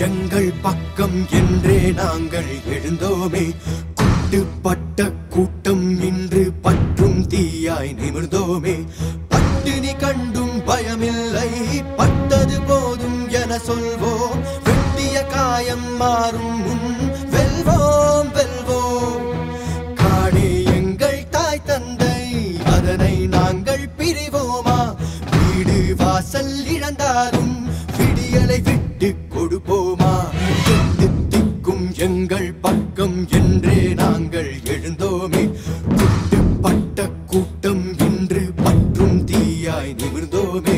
எங்கள் பக்கம் என்றே நாங்கள் எழுந்தோமே குட்டுப்பட்ட கூட்டம் இன்று பற்றும் தீயாய் நிமிர்ந்தோமே பட்டினி கண்டும் பயமில்லை பட்டது போதும் என சொல்வோம் வெட்டிய காயம் மாறும் முன் வெல்வோம் வெல்வோம் காடே எங்கள் தாய் தந்தை அதனை நாங்கள் பிரிவோமா வீடு வாசல் இழந்தாலும் விடியலை விட்டு கொடுப்போமா எட்டு திக்கும் எங்கள் பக்கம் என்றே நாங்கள் எழுந்தோமே குட்டுப்பட்ட கூட்டம் இன்று பற்றும் தீயாய் நிமிர்ந்தோமே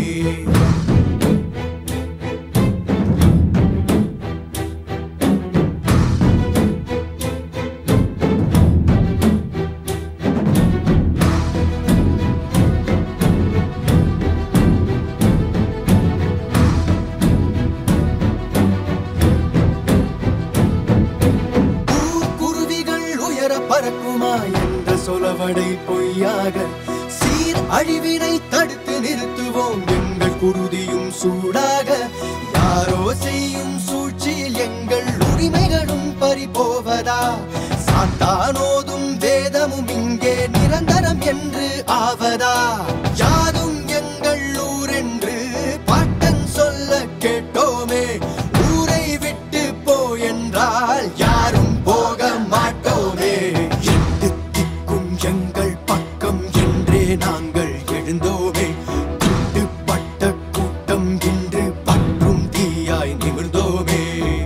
குருவிகள் உயர பறக்குமா என்ற சொலவடை பொய்யாக சீர் அழிவினை தடுத்து நிறுத்துவோம் எங்கள் குருதியும் சூடாக யாரோ செய்யும் சூழ்ச்சியில் எங்கள் உரிமைகளும் பறிபோவதா சாத்தானோதும் வேதமும் இங்கே நிரந்தரம் என்று ஆவதா யாரும் எங்கள் ஊரென்று பாட்டன் சொல்ல கேட்டோமே ஊரை விட்டு போ என்றால் யாரும் போக மாட்டோமே எட்டு திக்கும் எங்கள் பக்கம் என்றே நாங்கள் எழுந்தோமே குட்டுப்பட்ட கூட்டம் இன்று பற்றும் தீயாய் நிமிர்ந்தோமே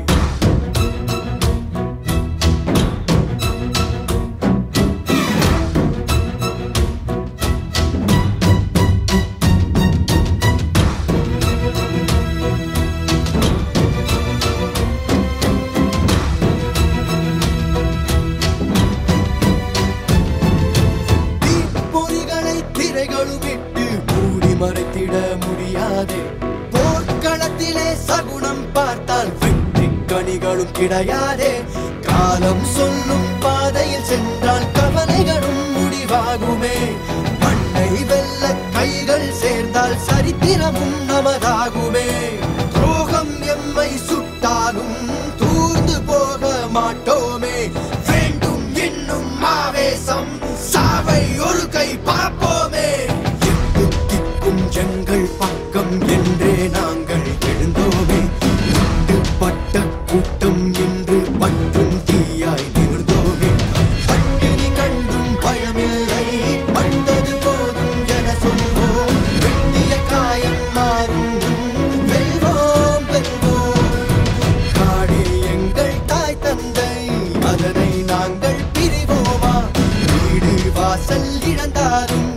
தீப்பொறிகளை திரைகளும் விட்டு மூடி மறைத்திட முடியாதே போர்க்களத்திலே சகுனம் பார்த்தால் வெற்றி கனிகளும் கிடையாதே காலம் சொல்லும் பாதையில் சென்றால் கவலைகளும் முடிவாகுமே மண்ணை வெல்ல கைகள் சேர்ந்தால் சரித்திரமும் நமதாகுமே துரோகம் எம்மை சுட்டாலும் தூர்ந்து போக மாட்டோமே வேண்டும் இன்னும் ஆவேசம் சாவை ஒரு கை பார்ப்போமே எட்டு திக்கும் எங்கள் பக்கம் என்றே நாங்கள் எழுந்தோமே பட்ட கூட்டம் இன்று பற்றும் தீயாய் நிமிர்ந்தோமே பட்டினி கண்டும் பயமில்லை பட்டது போதும் என சொல்வோம் வெட்டிய காயம் மாறும் வெல்வோம் வெல்வோம் காடே எங்கள் தாய் தந்தை அதனை நாங்கள் பிரிவோமா வீடு வாசல் இழந்தாலும்